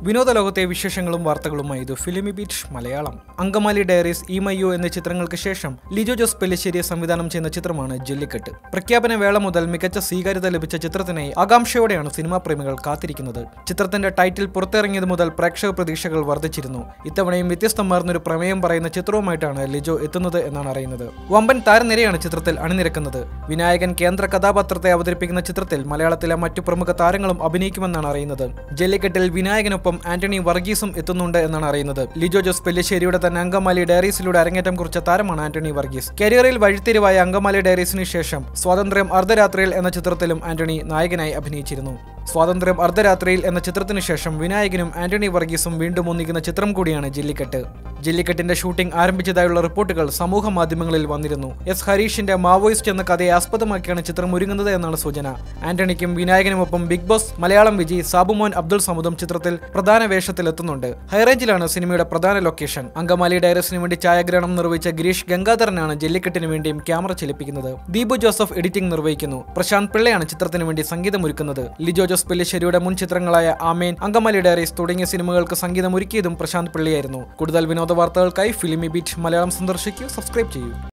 വിനോദ ലോകത്തെ വിശേഷങ്ങളും വാർത്തകളുമായി ഇത് filmy beat Malayalam Angamaly diaries ഇമയ്യോ എന്ന ചിത്രങ്ങൾക്ക് ശേഷം ലിജോ ജോസ് പെല്ലിശ്ശേരിയെ സംവിധാനം ചെയ്യുന്ന ചിത്രമാണ് ജല്ലിക്കെട്ട് പ്രഖ്യാപന വേള മുതൽ മികച്ച സ്വീകാര്യത ലഭിച്ച ചിത്രത്തിനായി ആകാംക്ഷയോടെയാണ് സിനിമാ പ്രേമികൾ കാത്തിരിക്കുന്നത് ചിത്രത്തിന്റെ ടൈറ്റിൽ പുറത്തിറങ്ങിയത് മുതൽ പ്രേക്ഷക പ്രതീക്ഷകൾ വർദ്ധിച്ചിരുന്നു ഇത്തവണയും വ്യത്യസ്തമാർന്നൊരു പ്രമേയം പറയുന്ന ചിത്രവുമായിട്ടാണ് ലിജോ എത്തുന്നത് എന്നാണ് അറിയുന്നത് വമ്പൻ താരനിരയാണ് ചിത്രത്തിൽ അണിനിരക്കുന്നത് വിനായകൻ കേന്ദ്ര കഥാപാത്രത്തെ അവതരിപ്പിക്കുന്ന ചിത്രത്തിൽ മലയാളത്തിലെ മറ്റു പ്രമുഖ താരങ്ങളും അഭിനയിക്കുമെന്നാണ് അറിയുന്നത് ജല്ലിക്കെട്ടിൽ വിനായകനൊപ്പം ആന്റണി വർഗീസും എത്തുന്നുണ്ട് എന്നാണ് അറിയുന്നത് ലിജോ ജോസ് പെല്ലിശ്ശേരിയുടെ തന്നെ അങ്കമാലി ഡയറീസിലൂടെ അരങ്ങേറ്റം കുറിച്ച താരമാണ് ആന്റണി വർഗീസ് കരിയറിൽ വഴിത്തിരിവായ അങ്കമാലി ഡയറീസിന് ശേഷം സ്വാതന്ത്ര്യം അർദ്ധരാത്രിയിൽ എന്ന ചിത്രത്തിലും ആന്റണി നായകനായി അഭിനയിച്ചിരുന്നു സ്വാതന്ത്ര്യം അർദ്ധരാത്രിയിൽ എന്ന ചിത്രത്തിന് ശേഷം വിനായകനും ആന്റണി വർഗീസും വീണ്ടും ഒന്നിക്കുന്ന ചിത്രം കൂടിയാണ് ജല്ലിക്കെട്ട് ജല്ലിക്കെട്ടിന്റെ ഷൂട്ടിംഗ് ആരംഭിച്ചതായുള്ള റിപ്പോർട്ടുകൾ സമൂഹ മാധ്യമങ്ങളിൽ വന്നിരുന്നു എസ് ഹരീഷിന്റെ മാവോയിസ്റ്റ് എന്ന കഥയെ ആസ്പദമാക്കിയാണ് ചിത്രം ഒരുങ്ങുന്നത് എന്നാണ് സൂചന ആന്റണിക്കും വിനായകനുമൊപ്പം ബിഗ് ബോസ് മലയാളം വിജയ് സാബുമോൻ അബ്ദുൾ സമുദും ചിത്രത്തിൽ പ്രധാന വേഷത്തിലെത്തുന്നുണ്ട് ഹൈറേഞ്ചിലാണ് സിനിമയുടെ പ്രധാന ലൊക്കേഷൻ അങ്കമാലി ഡയറസിന് വേണ്ടി ഛായാഗ്രഹണം നിർവഹിച്ച ഗിരീഷ് ഗംഗാധരനാണ് ജല്ലിക്കെട്ടിന് വേണ്ടിയും ക്യാമറ ചലിപ്പിക്കുന്നത് ദീപു ജോസഫ് എഡിറ്റിംഗ് നിർവഹിക്കുന്നു പ്രശാന്ത് പിള്ളയാണ് ചിത്രത്തിന് വേണ്ടി സംഗീതമൊരുക്കുന്നത് ലിജോ ജോസ് പെല്ലിശ്ശേരിയുടെ മുൻ ചിത്രങ്ങളായ ആമേൻ അങ്കമാലി ഡയറീസ് തുടങ്ങിയ സിനിമകൾക്ക് സംഗീതമൊരുക്കിയതും പ്രശാന്ത് പിള്ളയായിരുന്നു കൂടുതൽ വിനോദ വാർത്തകൾക്കായി ഫിലിമി ബീറ്റ് മലയാളം സന്ദർശിക്കൂ സബ്സ്ക്രൈബ് ചെയ്യൂ